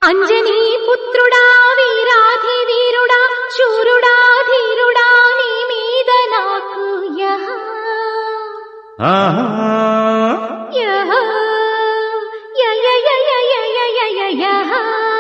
అంజనీ పుత్రుడా వీరాధి వీరుడా శూరుడా ధీరుడా నీ మీద నాకు యహ ఆహా యహ య య య య య య య య యహ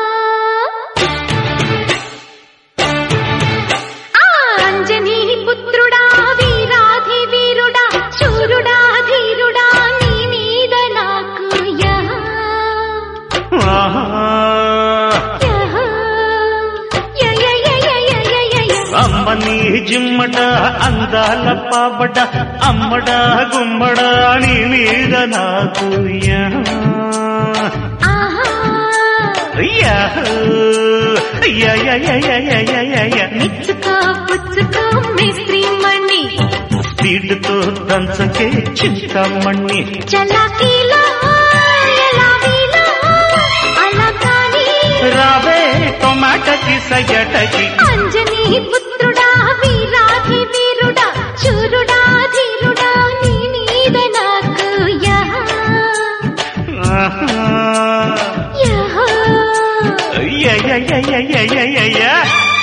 ఆ అంజనీ పుత్రుడా వీరాధి వీరుడా శూరుడా ధీరుడా నీ మీద నాకు యహ ఆహా యహ య య య య య య య య అమ్మని జిమ్మట అందాల పాపట అమ్మడ గుమ్మడ నీ మీద నాకు యా. ఆహా యా. యా, యా, యా, యా, యా, యా, యా, యా. మెచ్చుకో పుచ్చుకో మిస్త్రీ మణి స్పీడ్తో దంచకే చింతమణి చలాకీలో ఎలా వీలో అలా కానీ రావే టొమాటకి సయ్యటకి అంజనీ పుత్రుడా వీరాధి వీరుడా శూరుడా ధీరుడా నీ మీద నాకు యహ ఆహా. యహ యా, యా, యా, యా, యా, యా, యా, యా.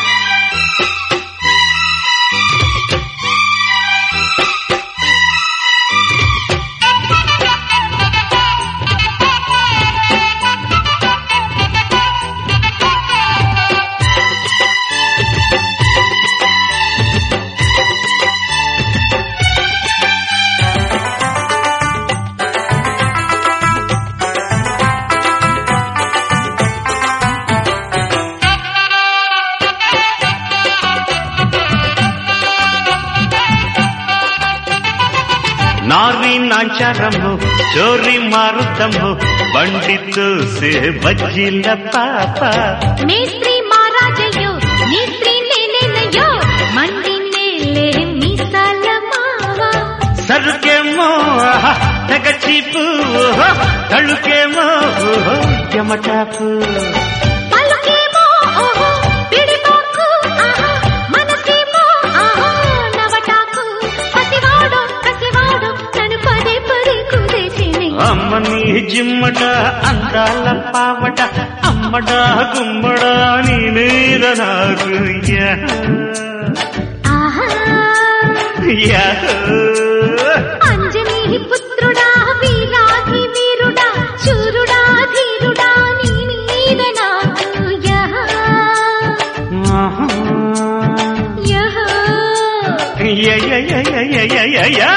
ನಾರಿ ನಾಂಚಾರಮ್ಮು ಚೋರಿ ಮಾರುತಮ್ಮು ಬಂಡಿತ್ತು ಸೇ ಬಜ್ಜಿಲ್ಲ ಪಾಪ మేస్త్రి మారాజయ్యో నీ స్త్రీ నేనేనయ్యో మండి నేలే మీసాల మావా సరుకేమో ఆహా, తెగ చీపు ఓహో, తళుకేమో ఓహో, యమటాపు పలుకేమో ఓహో పిడిపోకు ఆహా మనసేమో ఆహా నవటాకు పసివాడు కసివాడు నన్ను పదే పదే కుదేసిని అమ్మని జిమ్మట అందాల పావట అమ్మడ గుమ్మడ నీ మీద నాకు యా. ఆహా యా. అంజనీ పుత్రుడా వీరాధి వీరుడా శూరుడా ధీరుడా నీ మీద నాకు యహ ఆహా. యహ యా, యా, యా, యా, యా, యా, యా, యా.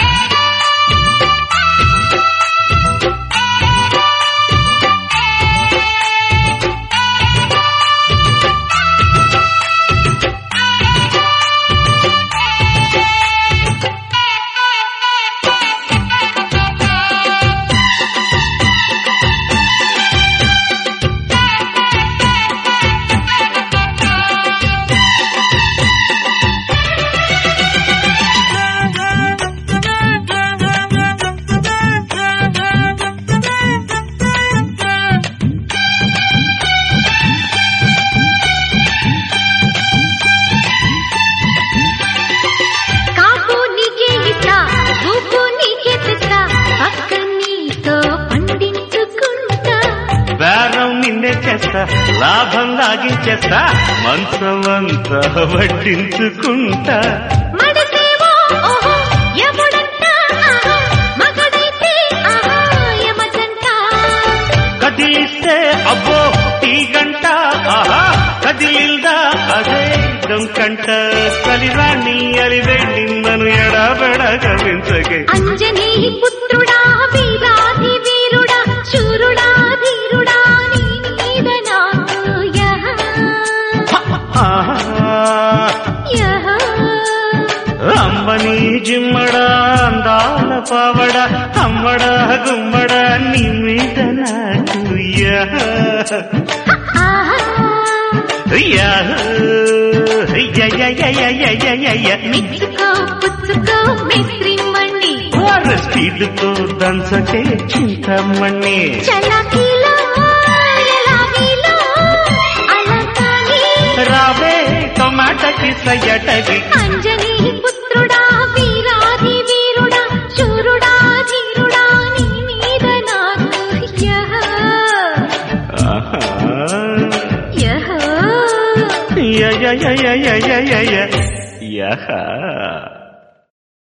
కాపు నీకే ఇస్తా ఊపు నీకే తెస్తా పక్క నీతో పండించుకుంటా బేరం నిన్నే చేస్తా లాభం లాగించేస్తా మంచమంతా వడ్డించుకుంటా మడసేవో ఓహో యముడంట ఆహా మగడైతే ఆహా యమజంట కదిలిస్తే అబ్బో ఈ గంట ఆహా కదిలిందా అదే డొంకంట కలిరాణి అలివే నిన్నను ఎడబెడ గవించగే అంజనీ పుత్రుడా వీరాధి వీరుడా శూరుడా ధీరుడా నీ మీద నాకు యహ ఆహా. యహ అమ్మని జిమ్మడా అందాల పావడ అమ్మడా గుమ్మడా నీ మీద నాకు యా. ఆహా యా. యా, యా, యా, యా, యా, యా, యా, యా. మెచ్చుకో పుచ్చుకో మిస్త్రీ మణి వారు స్పీడ్తో దంచకే చింతమణి చలాకీలో ఎలా వీలో అలా కానీ రావే టొమాటకి సయ్యటకి అంజనీ పుత్రుడా వీరాధి వీరుడా శూరుడా ధీరుడా నీ మీద నాకు యహ ఆహా యా యా యా యా యా యా యా యా